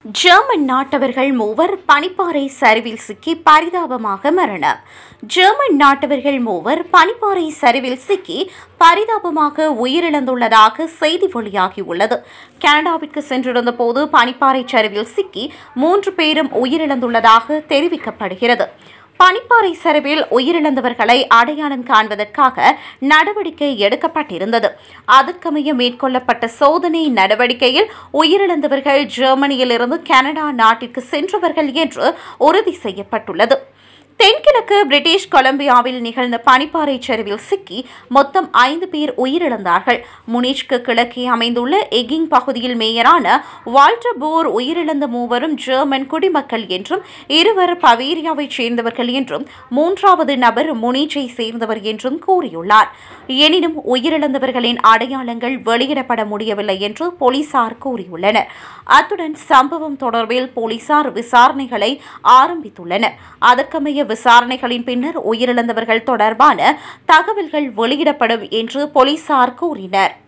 German நாட்டவர்கள் மூவர் பனிப்பாறை சரிவில் சிக்கி பரிதாபமாக மரணம் ஜெர்மன் நாட்டவர்கள் மூவர் பனிப்பாறை சரிவில் சிக்கி பரிதாபமாக உயிரிழந்துள்ளதாக செய்தி வெளியாகியுள்ளது கனடாவிற்கு சென்றிருந்த போது பனிப்பாறை சரிவில் சிக்கி மூன்று பேரும் உயிரிழந்துள்ளதாக தெரிவிக்கப்படுகிறது பனிப்பாறை சரிவில் உயிரிழந்தவர்களை அடையாளம் காண்பதற்காக நடவடிக்கை எடுக்கப்பட்டிருந்தது அதற்கமைய மேற்கொள்ளப்பட்ட சோதனை நடவடிக்கையில் உயிரிழந்தவர்கள் ஜெர்மனியிலிருந்து கனடா நாட்டிற்கு சென்றவர்கள் என்று உறுதி செய்யப்பட்டுள்ளது தென்கிழக்கு பிரிட்டிஷ் கொலம்பியாவில் நிகழ்ந்த பனிப்பாறை சரிவில் சிக்கி மொத்தம் ஐந்து பேர் உயிரிழந்தார்கள் முனிஷ்க்கு கிழக்கே அமைந்துள்ள எகிங் பகுதியில் மேயரான வால்டர் போர் உயிரிழந்த மூவரும் ஜெர்மன் குடிமக்கள் என்றும் இருவர் பவேரியாவைச் சேர்ந்தவர்கள் என்றும் மூன்றாவது நபர் முனிச்சை சேர்ந்தவர் என்றும் கூறியுள்ளார் எனினும் உயிரிழந்தவர்களின் அடையாளங்கள் வெளியிடப்பட முடியவில்லை என்று போலீசார் கூறியுள்ளனர் அத்துடன் சம்பவம் தொடர்பில் போலீசார் விசாரணைகளை ஆரம்பித்துள்ளனர் அதற்கமைய விசாரணைகளின் பின்னர் உயிரிழந்தவர்கள் தொடர்பான தகவல்கள் வெளியிடப்படும் என்று போலீசார் கூறினர்